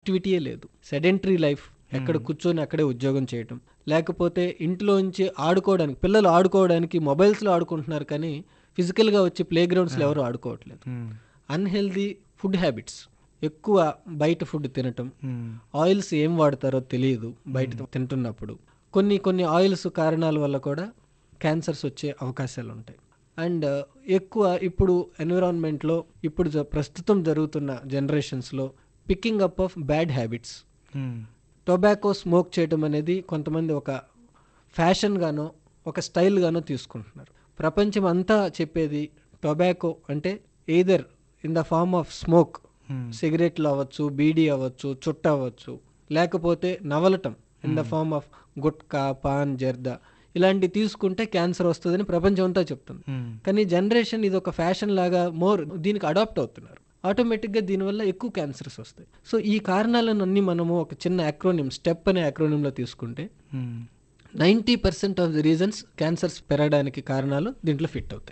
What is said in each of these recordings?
యాక్టివిటీయే లేదు sedentary life ఎక్కడ కూర్చొని అక్కడే ఉద్యోగం చేయటం లేకపోతే ఇంట్లోంచి ఆడుకోవడానికి పిల్లలు ఆడుకోవడానికి మొబైల్స్లో ఆడుకుంటున్నారు కానీ ఫిజికల్గా వచ్చి ప్లే గ్రౌండ్స్లో ఎవరు ఆడుకోవట్లేదు అన్హెల్దీ ఫుడ్ హ్యాబిట్స్ ఎక్కువ బయట ఫుడ్ తినటం ఆయిల్స్ ఏం వాడతారో తెలియదు బయట తింటున్నప్పుడు కొన్ని కొన్ని ఆయిల్స్ కారణాల వల్ల కూడా క్యాన్సర్స్ వచ్చే అవకాశాలు ఉంటాయి అండ్ ఎక్కువ ఇప్పుడు ఎన్విరాన్మెంట్లో ఇప్పుడు జ- ప్రస్తుతం జరుగుతున్న జనరేషన్స్లో picking up of bad habits tobacco smoke చేయడం అనేది కొంతమంది ఒక ఫ్యాషన్ గానో ఒక స్టైల్ గానో తీసుకుంటున్నారు ప్రపంచం అంతా చెప్పేది టొబాకో అంటే either in the form of smoke సిగరెట్లు అవ్వచ్చు బీడీ అవ్వచ్చు చుట్ట అవ్వచ్చు లేకపోతే నవలటం in the form of gutka paan zarda ఇలాంటివి తీసుకుంటే క్యాన్సర్ వస్తుందని ప్రపంచం అంతా చెప్తుంది కానీ జనరేషన్ ఇది ఒక ఫ్యాషన్ లాగా మోర్ దీనికి అడాప్ట్ అవుతున్నారు ఆటోమేటిక్గా దీనివల్ల ఎక్కువ క్యాన్సర్స్ వస్తాయి సో ఈ కారణాలను అన్ని మనము ఒక చిన్న అక్రోనిమ్ స్టెప్ అనే అక్రోనిమ్లో తీసుకుంటే ninety percent of the reasons cancers పెరగడానికి కారణాలు దీంట్లో ఫిట్ అవుతాయి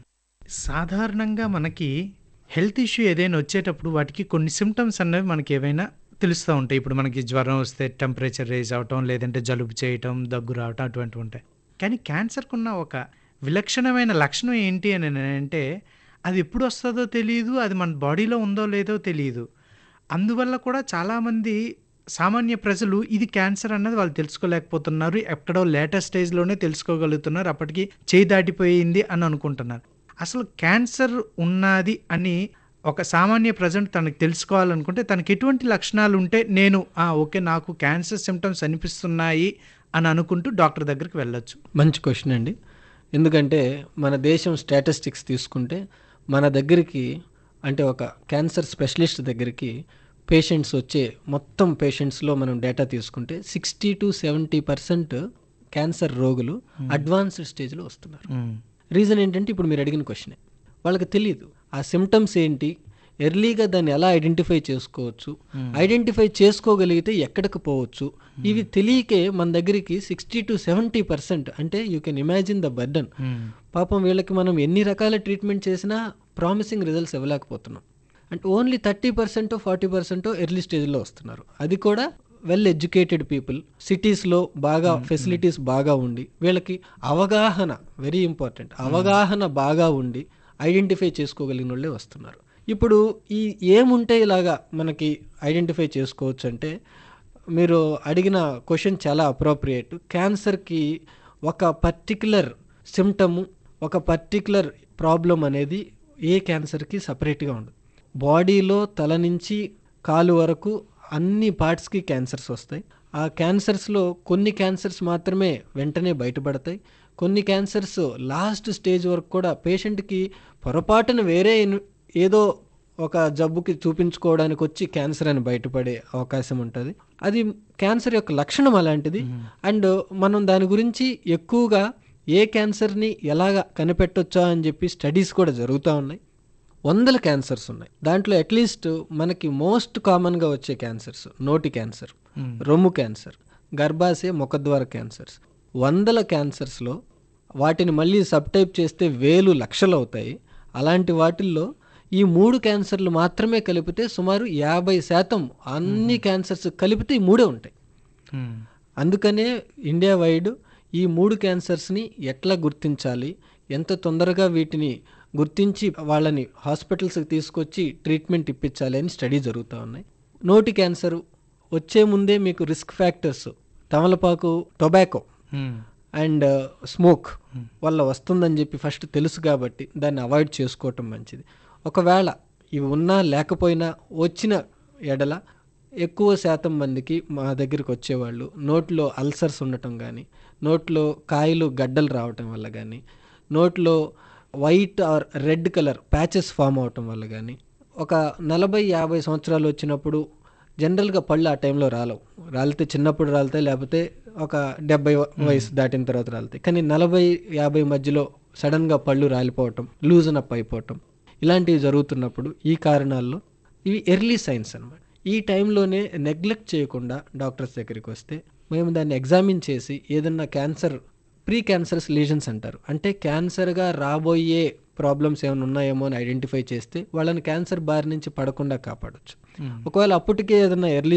సాధారణంగా మనకి హెల్త్ ఇష్యూ ఏదైనా వచ్చేటప్పుడు వాటికి కొన్ని సిమ్టమ్స్ అనేవి మనకి ఏవైనా తెలుస్తూ ఉంటాయి ఇప్పుడు మనకి జ్వరం వస్తే టెంపరేచర్ రేజ్ అవటం లేదంటే జలుబు చేయటం దగ్గు రావటం అటువంటివి ఉంటాయి కానీ క్యాన్సర్కు ఉన్న ఒక విలక్షణమైన లక్షణం ఏంటి అని అంటే అది ఎప్పుడు వస్తుందో తెలియదు అది మన బాడీలో ఉందో లేదో తెలియదు అందువల్ల కూడా చాలామంది సామాన్య ప్రజలు ఇది క్యాన్సర్ అన్నది వాళ్ళు తెలుసుకోలేకపోతున్నారు ఎక్కడో లేటెస్ట్ స్టేజ్లోనే తెలుసుకోగలుగుతున్నారు అప్పటికి చేయి దాటిపోయింది అని అనుకుంటున్నారు అసలు క్యాన్సర్ ఉన్నది అని ఒక సామాన్య ప్రజెంట్ తనకు తెలుసుకోవాలనుకుంటే తనకి ఎటువంటి లక్షణాలు ఉంటే నేను "ఆ, ఓకే నాకు క్యాన్సర్ సిమ్టమ్స్ అనిపిస్తున్నాయి అని అనుకుంటూ డాక్టర్ దగ్గరికి వెళ్ళొచ్చు మంచి క్వశ్చన్ అండి ఎందుకంటే మన దేశం స్టాటిస్టిక్స్ తీసుకుంటే మన దగ్గరికి అంటే ఒక క్యాన్సర్ స్పెషలిస్ట్ దగ్గరికి పేషెంట్స్ వచ్చే మొత్తం పేషెంట్స్లో మనం డేటా తీసుకుంటే sixty to seventy percent cancer రోగులు అడ్వాన్స్డ్ స్టేజ్లో వస్తున్నారు రీజన్ ఏంటంటే ఇప్పుడు మీరు అడిగిన క్వశ్చనే వాళ్ళకి తెలియదు ఆ సిమ్టమ్స్ ఏంటి ఎర్లీగా దాన్ని ఎలా ఐడెంటిఫై చేసుకోవచ్చు ఐడెంటిఫై చేసుకోగలిగితే ఎక్కడికి పోవచ్చు ఇవి తెలియకే మన దగ్గరికి సిక్స్టీ టు సెవెంటీ పర్సెంట్ అంటే you can imagine the burden పాపం వీళ్ళకి మనం ఎన్ని రకాల ట్రీట్మెంట్ చేసినా ప్రామిసింగ్ రిజల్ట్స్ ఇవ్వలేకపోతున్నాం అంటే only thirty percent forty percent early స్టేజ్లో వస్తున్నారు అది కూడా వెల్ ఎడ్యుకేటెడ్ పీపుల్ సిటీస్లో బాగా ఫెసిలిటీస్ బాగా ఉండి వీళ్ళకి అవగాహన వెరీ ఇంపార్టెంట్ అవగాహన బాగా ఉండి ఐడెంటిఫై చేసుకోగలిగిన వాళ్ళే వస్తున్నారు ఇప్పుడు ఈ ఏముంటే ఇలాగా మనకి ఐడెంటిఫై చేసుకోవచ్చు అంటే మీరు అడిగిన క్వశ్చన్ చాలా అప్రోప్రియేట్ క్యాన్సర్కి ఒక పర్టికులర్ సిమ్టము ఒక పర్టికులర్ ప్రాబ్లం అనేది ఏ క్యాన్సర్కి సపరేట్గా ఉండదు బాడీలో తల నుంచి కాలు వరకు అన్ని పార్ట్స్కి క్యాన్సర్స్ వస్తాయి ఆ క్యాన్సర్స్లో కొన్ని క్యాన్సర్స్ మాత్రమే వెంటనే బయటపడతాయి కొన్ని క్యాన్సర్స్ లాస్ట్ స్టేజ్ వరకు కూడా పేషెంట్కి పొరపాటున వేరే ఇన్- ఏదో ఒక జబ్బుకి చూపించుకోవడానికి వచ్చి క్యాన్సర్ అని బయటపడే అవకాశం ఉంటుంది అది క్యాన్సర్ యొక్క లక్షణం అలాంటిది అండ్ మనం దాని గురించి ఎక్కువగా ఏ క్యాన్సర్ని ఎలాగ కనిపెట్టొచ్చా అని చెప్పి స్టడీస్ కూడా జరుగుతూ ఉన్నాయి వందల క్యాన్సర్స్ ఉన్నాయి దాంట్లో అట్లీస్ట్ మనకి మోస్ట్ కామన్గా వచ్చే క్యాన్సర్స్ నోటి క్యాన్సర్ రొమ్ము క్యాన్సర్ గర్భాశయ ముఖద్వార క్యాన్సర్స్ వందల క్యాన్సర్స్లో వాటిని మళ్ళీ సబ్ టైప్ చేస్తే వేలు లక్షలు అవుతాయి అలాంటి వాటిల్లో ఈ మూడు క్యాన్సర్లు మాత్రమే కలిపితే సుమారు యాభై శాతం అన్ని క్యాన్సర్స్ కలిపితే ఈ మూడే ఉంటాయి అందుకనే ఇండియా వైడ్ ఈ మూడు క్యాన్సర్స్ని ఎట్లా గుర్తించాలి ఎంత తొందరగా వీటిని గుర్తించి వాళ్ళని హాస్పిటల్స్కి తీసుకొచ్చి ట్రీట్మెంట్ ఇప్పించాలి అని స్టడీ జరుగుతూ ఉన్నాయి నోటి క్యాన్సర్ వచ్చే ముందే మీకు రిస్క్ ఫ్యాక్టర్స్ తమలపాకు టొబాకో అండ్ స్మోక్ వల్ల వస్తుందని చెప్పి ఫస్ట్ తెలుసు కాబట్టి దాన్ని అవాయిడ్ చేసుకోవటం మంచిది ఒకవేళ ఇవి ఉన్నా లేకపోయినా వచ్చిన ఎడల ఎక్కువ శాతం మందికి మా దగ్గరికి వచ్చేవాళ్ళు నోట్లో అల్సర్స్ ఉండటం కానీ నోట్లో కాయలు గడ్డలు రావటం వల్ల కానీ నోట్లో white or red colour patches form అవటం వల్ల కానీ ఒక నలభై యాభై సంవత్సరాలు వచ్చినప్పుడు జనరల్గా పళ్ళు ఆ టైంలో రాలవు రాలితే చిన్నప్పుడు రాలితే లేకపోతే ఒక డెబ్బై వయసు దాటిన తర్వాత రాలితాయి కానీ నలభై యాభై మధ్యలో సడన్గా పళ్ళు రాలిపోవటం లూజన్ అప్ అయిపోవటం ఇలాంటివి జరుగుతున్నప్పుడు ఈ కారణాల్లో ఇవి ఎర్లీ సైన్స్ అన్నమాట ఈ టైంలోనే నెగ్లెక్ట్ చేయకుండా డాక్టర్స్ దగ్గరికి వస్తే మేము దాన్ని ఎగ్జామిన్ చేసి ఏదన్నా క్యాన్సర్ ప్రీ క్యాన్సరస్ లీజన్స్ అంటారు అంటే క్యాన్సర్గా రాబోయే ప్రాబ్లమ్స్ ఏమైనా ఉన్నాయేమో అని ఐడెంటిఫై చేస్తే వాళ్ళని క్యాన్సర్ బారి నుంచి పడకుండా కాపాడొచ్చు ఒకవేళ అప్పటికే ఏదైనా ఎర్లీ